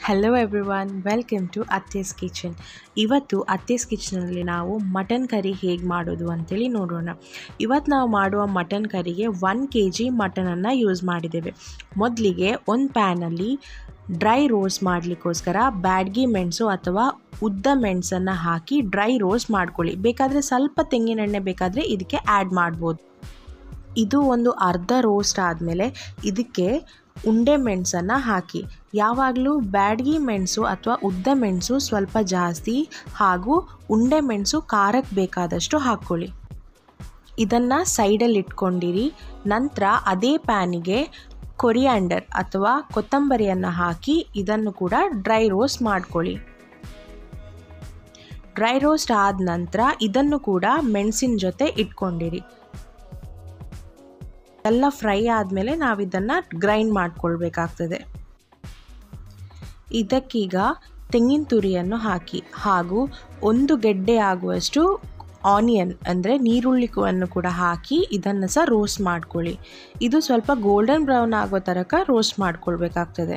hello everyone welcome to Atte's kitchen ಇವತ್ತು ಅತ್ತೇಸ್ ಕಿಚನಲ್ಲಿ ನಾವು mutton curry ಹೇಗೆ ಮಾಡೋದು ಅಂತೇಳಿ ನೋಡೋಣ ಇವತ್ತು ನಾವು ಮಾಡುವ ಮಟನ್ ಕರಿಗೆ ಒನ್ ಕೆ ಜಿ ಮಟನನ್ನು ಯೂಸ್ ಮಾಡಿದ್ದೇವೆ ಮೊದಲಿಗೆ ಒಂದು ಪ್ಯಾನಲ್ಲಿ ಡ್ರೈ ರೋಸ್ಟ್ ಮಾಡಲಿಕ್ಕೋಸ್ಕರ ಬ್ಯಾಡ್ಗಿ ಮೆಣಸು ಅಥವಾ ಉದ್ದ ಮೆಣಸನ್ನು ಹಾಕಿ ಡ್ರೈ ರೋಸ್ಟ್ ಮಾಡ್ಕೊಳ್ಳಿ ಬೇಕಾದರೆ ಸ್ವಲ್ಪ ತೆಂಗಿನೆಣ್ಣೆ ಬೇಕಾದರೆ ಇದಕ್ಕೆ ಆ್ಯಡ್ ಮಾಡ್ಬೋದು ಇದು ಒಂದು ಅರ್ಧ ರೋಸ್ಟ್ ಆದಮೇಲೆ ಇದಕ್ಕೆ ಉಂಡೆ ಮೆಣಸನ್ನು ಹಾಕಿ ಯಾವಾಗಲೂ ಬ್ಯಾಡಗಿ ಮೆಣಸು ಅಥವಾ ಉದ್ದ ಮೆಣಸು ಸ್ವಲ್ಪ ಜಾಸ್ತಿ ಹಾಗೂ ಉಂಡೆ ಮೆಣಸು ಖಾರಕ್ಕೆ ಬೇಕಾದಷ್ಟು ಹಾಕ್ಕೊಳ್ಳಿ ಇದನ್ನು ಸೈಡಲ್ಲಿ ಇಟ್ಕೊಂಡಿರಿ ನಂತರ ಅದೇ ಪ್ಯಾನಿಗೆ ಕೊರಿಯಾಂಡರ್ ಅಥವಾ ಕೊತ್ತಂಬರಿಯನ್ನು ಹಾಕಿ ಇದನ್ನು ಕೂಡ ಡ್ರೈ ರೋಸ್ಟ್ ಮಾಡ್ಕೊಳ್ಳಿ ಡ್ರೈ ರೋಸ್ಟ್ ಆದ ನಂತರ ಇದನ್ನು ಕೂಡ ಮೆಣಸಿನ ಜೊತೆ ಇಟ್ಕೊಂಡಿರಿ ಎಲ್ಲ ಫ್ರೈ ಆದಮೇಲೆ ನಾವು ಇದನ್ನು ಗ್ರೈಂಡ್ ಮಾಡ್ಕೊಳ್ಬೇಕಾಗ್ತದೆ ಇದಕ್ಕೀಗ ತೆಂಗಿನ ತುರಿಯನ್ನು ಹಾಕಿ ಹಾಗೂ ಒಂದು ಗೆಡ್ಡೆ ಆಗುವಷ್ಟು ಆನಿಯನ್ ಅಂದರೆ ನೀರುಳ್ಳಿಯನ್ನು ಕೂಡ ಹಾಕಿ ಇದನ್ನು ಸಹ ರೋಸ್ಟ್ ಮಾಡ್ಕೊಳ್ಳಿ ಇದು ಸ್ವಲ್ಪ ಗೋಲ್ಡನ್ ಬ್ರೌನ್ ಆಗೋ ತನಕ ರೋಸ್ಟ್ ಮಾಡ್ಕೊಳ್ಬೇಕಾಗ್ತದೆ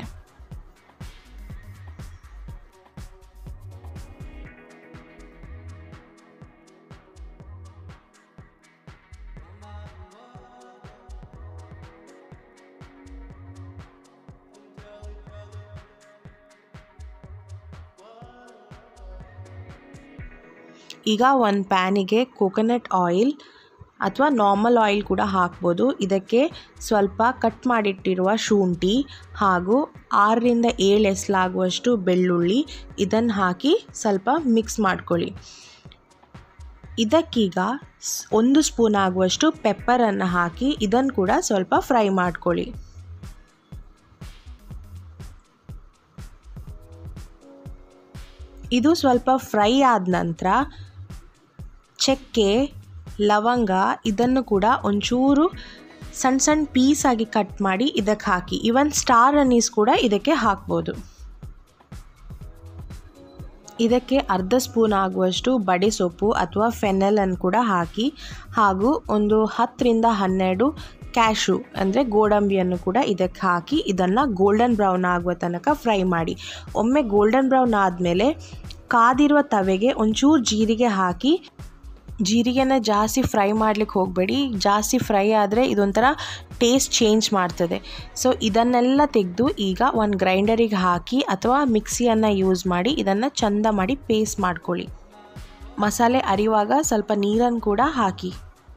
ಈಗ ಒಂದು ಪ್ಯಾನಿಗೆ ಕೋಕೋನಟ್ ಆಯಿಲ್ ಅಥವಾ ನಾರ್ಮಲ್ ಆಯಿಲ್ ಕೂಡ ಹಾಕ್ಬೋದು ಇದಕ್ಕೆ ಸ್ವಲ್ಪ ಕಟ್ ಮಾಡಿಟ್ಟಿರುವ ಶುಂಠಿ ಹಾಗೂ ಆರರಿಂದ ಏಳು ಎಸಲಾಗುವಷ್ಟು ಬೆಳ್ಳುಳ್ಳಿ ಇದನ್ನು ಹಾಕಿ ಸ್ವಲ್ಪ ಮಿಕ್ಸ್ ಮಾಡ್ಕೊಳ್ಳಿ ಇದಕ್ಕೀಗ ಒಂದು ಸ್ಪೂನ್ ಆಗುವಷ್ಟು ಪೆಪ್ಪರನ್ನು ಹಾಕಿ ಇದನ್ನು ಕೂಡ ಸ್ವಲ್ಪ ಫ್ರೈ ಮಾಡ್ಕೊಳ್ಳಿ ಇದು ಸ್ವಲ್ಪ ಫ್ರೈ ಆದ ನಂತರ ಚಕ್ಕೆ ಲವಂಗ ಇದನ್ನು ಕೂಡ ಒಂಚೂರು ಸಣ್ಣ ಸಣ್ಣ ಪೀಸಾಗಿ ಕಟ್ ಮಾಡಿ ಇದಕ್ಕೆ ಹಾಕಿ ಇವನ್ ಸ್ಟಾರ್ ಅನೀಸ್ ಕೂಡ ಇದಕ್ಕೆ ಹಾಕ್ಬೋದು ಇದಕ್ಕೆ ಅರ್ಧ ಸ್ಪೂನ್ ಆಗುವಷ್ಟು ಬಡೆ ಸೊಪ್ಪು ಅಥವಾ ಫೆನಲನ್ನು ಕೂಡ ಹಾಕಿ ಹಾಗೂ ಒಂದು ಹತ್ತರಿಂದ ಹನ್ನೆರಡು ಕ್ಯಾಶು ಅಂದರೆ ಗೋಡಂಬಿಯನ್ನು ಕೂಡ ಇದಕ್ಕೆ ಹಾಕಿ ಇದನ್ನು ಗೋಲ್ಡನ್ ಬ್ರೌನ್ ಆಗುವ ತನಕ ಫ್ರೈ ಮಾಡಿ ಒಮ್ಮೆ ಗೋಲ್ಡನ್ ಬ್ರೌನ್ ಆದಮೇಲೆ ಕಾದಿರುವ ತವೆಗೆ ಒಂಚೂರು ಜೀರಿಗೆ ಹಾಕಿ ಜೀರಿಗೆನ ಜಾಸ್ತಿ ಫ್ರೈ ಮಾಡ್ಲಿಕ್ಕೆ ಹೋಗಬೇಡಿ ಜಾಸ್ತಿ ಫ್ರೈ ಆದರೆ ಇದೊಂಥರ ಟೇಸ್ಟ್ ಚೇಂಜ್ ಮಾಡ್ತದೆ ಸೊ ಇದನ್ನೆಲ್ಲ ತೆಗೆದು ಈಗ ಒಂದು ಗ್ರೈಂಡರಿಗೆ ಹಾಕಿ ಅಥವಾ ಮಿಕ್ಸಿಯನ್ನು ಯೂಸ್ ಮಾಡಿ ಇದನ್ನು ಚಂದ ಮಾಡಿ ಪೇಸ್ಟ್ ಮಾಡ್ಕೊಳ್ಳಿ ಮಸಾಲೆ ಅರಿವಾಗ ಸ್ವಲ್ಪ ನೀರನ್ನು ಕೂಡ ಹಾಕಿ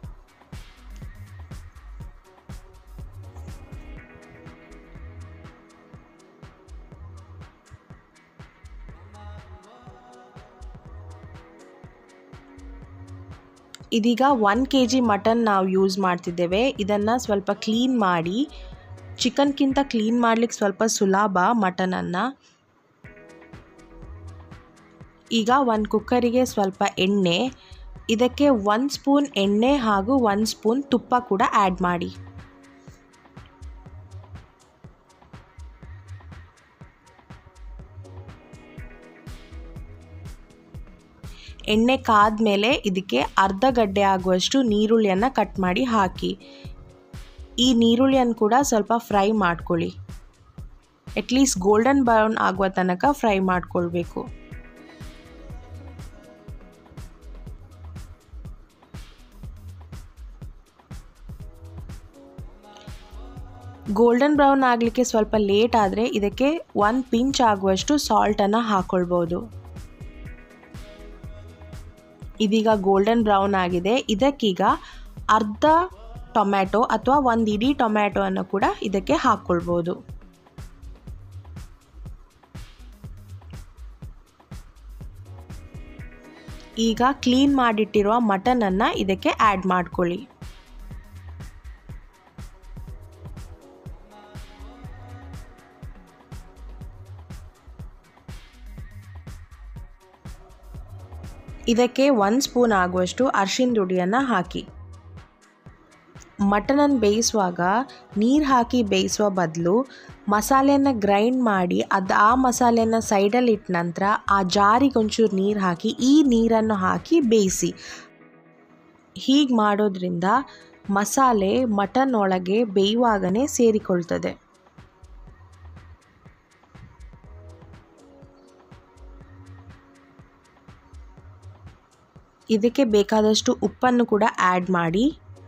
ಇದೀಗ ಒನ್ ಕೆ ಜಿ ಮಟನ್ ನಾವು ಯೂಸ್ ಮಾಡ್ತಿದ್ದೇವೆ ಇದನ್ನು ಸ್ವಲ್ಪ ಕ್ಲೀನ್ ಮಾಡಿ ಚಿಕನ್ಗಿಂತ ಕ್ಲೀನ್ ಮಾಡ್ಲಿಕ್ಕೆ ಸ್ವಲ್ಪ ಸುಲಭ ಮಟನನ್ನು ಈಗ ಒಂದು ಕುಕ್ಕರಿಗೆ ಸ್ವಲ್ಪ ಎಣ್ಣೆ ಇದಕ್ಕೆ ಒಂದು ಸ್ಪೂನ್ ಎಣ್ಣೆ ಹಾಗೂ ಒಂದು ಸ್ಪೂನ್ ತುಪ್ಪ ಕೂಡ ಆ್ಯಡ್ ಮಾಡಿ ಎಣ್ಣೆ ಕಾದ್ಮೇಲೆ ಇದಕ್ಕೆ ಅರ್ಧ ಗಡ್ಡೆ ಆಗುವಷ್ಟು ನೀರುಳ್ಳಿಯನ್ನು ಕಟ್ ಮಾಡಿ ಹಾಕಿ ಈ ನೀರುಳ್ಳಿಯನ್ನು ಕೂಡ ಸ್ವಲ್ಪ ಫ್ರೈ ಮಾಡ್ಕೊಳ್ಳಿ ಅಟ್ಲೀಸ್ಟ್ ಗೋಲ್ಡನ್ ಬ್ರೌನ್ ಆಗುವ ತನಕ ಫ್ರೈ ಮಾಡ್ಕೊಳ್ಬೇಕು ಗೋಲ್ಡನ್ ಬ್ರೌನ್ ಆಗಲಿಕ್ಕೆ ಸ್ವಲ್ಪ ಲೇಟ್ ಆದರೆ ಇದಕ್ಕೆ ಒಂದು ಪಿಂಚ್ ಆಗುವಷ್ಟು ಸಾಲ್ಟನ್ನು ಹಾಕ್ಕೊಳ್ಬೋದು ಇದೀಗ ಗೋಲ್ಡನ್ ಬ್ರೌನ್ ಆಗಿದೆ ಇದಕ್ಕೀಗ ಅರ್ಧ ಟೊಮ್ಯಾಟೊ ಅಥವಾ ಒಂದು ಇಡೀ ಟೊಮ್ಯಾಟೊವನ್ನು ಕೂಡ ಇದಕ್ಕೆ ಹಾಕ್ಕೊಳ್ಬೋದು ಈಗ ಕ್ಲೀನ್ ಮಾಡಿಟ್ಟಿರುವ ಮಟನನ್ನು ಇದಕ್ಕೆ ಆ್ಯಡ್ ಮಾಡ್ಕೊಳ್ಳಿ ಇದಕ್ಕೆ ಒಂದು ಸ್ಪೂನ್ ಆಗುವಷ್ಟು ಅರ್ಶಿನ ದುಡಿಯನ್ನು ಹಾಕಿ ಮಟನನ್ನು ಬೇಯಿಸುವಾಗ ನೀರು ಹಾಕಿ ಬೇಯಿಸುವ ಬದಲು ಮಸಾಲೆಯನ್ನು ಗ್ರೈಂಡ್ ಮಾಡಿ ಅದು ಆ ಮಸಾಲೆಯನ್ನು ಸೈಡಲ್ಲಿ ಇಟ್ಟ ನಂತರ ಆ ಜಾರಿಗೆ ಒಂಚೂರು ನೀರು ಹಾಕಿ ಈ ನೀರನ್ನು ಹಾಕಿ ಬೇಯಿಸಿ ಹೀಗೆ ಮಾಡೋದ್ರಿಂದ ಮಸಾಲೆ ಮಟನ್ ಒಳಗೆ ಬೇಯುವಾಗನೇ ಸೇರಿಕೊಳ್ತದೆ ಇದಕ್ಕೆ ಬೇಕಾದಷ್ಟು ಉಪ್ಪನ್ನು ಕೂಡ ಆ್ಯಡ್ ಮಾಡಿ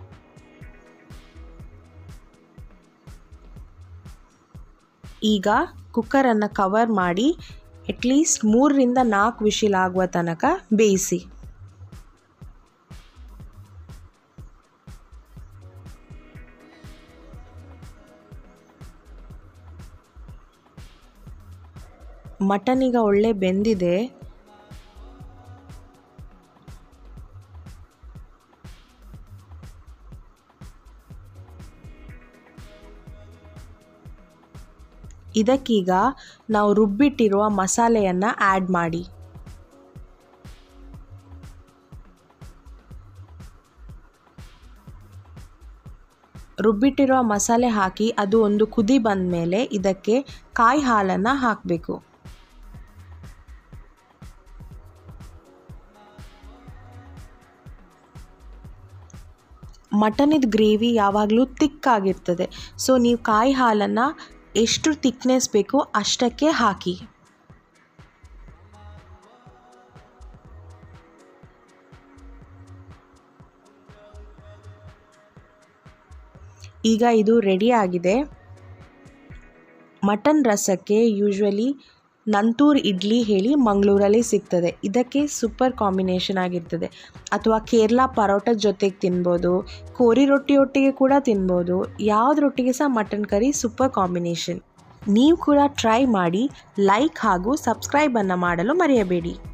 ಈಗ ಕುಕ್ಕರನ್ನು ಕವರ್ ಮಾಡಿ ಅಟ್ಲೀಸ್ಟ್ ಮೂರರಿಂದ ನಾಲ್ಕು ವಿಶಿಲ್ ಆಗುವ ತನಕ ಬೇಯಿಸಿ ಮಟನ್ ಈಗ ಒಳ್ಳೆ ಬೆಂದಿದೆ ಇದಕ್ಕೀಗ ನಾವು ರುಬ್ಬಿಟ್ಟಿರುವ ಮಸಾಲೆಯನ್ನು ಆ್ಯಡ್ ಮಾಡಿ ರುಬ್ಬಿಟ್ಟಿರುವ ಮಸಾಲೆ ಹಾಕಿ ಅದು ಒಂದು ಕುದಿ ಬಂದ ಮೇಲೆ ಇದಕ್ಕೆ ಕಾಯಿ ಹಾಲನ್ನು ಹಾಕಬೇಕು ಮಟನಿದ ಗ್ರೇವಿ ಯಾವಾಗಲೂ ತಿಕ್ಕಾಗಿರ್ತದೆ ಸೊ ನೀವು ಕಾಯಿ ಹಾಲನ್ನು ಎಷ್ಟು ತಿಕ್ನೆಸ್ ಬೇಕೋ ಅಷ್ಟಕ್ಕೆ ಹಾಕಿ ಈಗ ಇದು ರೆಡಿ ಆಗಿದೆ ಮಟನ್ ರಸಕ್ಕೆ ಯೂಶ್ವಲಿ ನಂತೂರ್ ಇಡ್ಲಿ ಹೇಳಿ ಮಂಗಳೂರಲ್ಲಿ ಸಿಗ್ತದೆ ಇದಕ್ಕೆ ಸೂಪರ್ ಕಾಂಬಿನೇಷನ್ ಆಗಿರ್ತದೆ ಅಥವಾ ಕೇರಳ ಪರೋಟದ ಜೊತೆಗೆ ತಿನ್ಬೋದು ಕೋರಿ ರೊಟ್ಟಿಯೊಟ್ಟಿಗೆ ಕೂಡ ತಿನ್ಬೋದು ಯಾವ್ದು ರೊಟ್ಟಿಗೆ ಸಹ ಮಟನ್ ಕರಿ ಸೂಪರ್ ಕಾಂಬಿನೇಷನ್ ನೀವು ಕೂಡ ಟ್ರೈ ಮಾಡಿ ಲೈಕ್ ಹಾಗೂ ಸಬ್ಸ್ಕ್ರೈಬನ್ನು ಮಾಡಲು ಮರೆಯಬೇಡಿ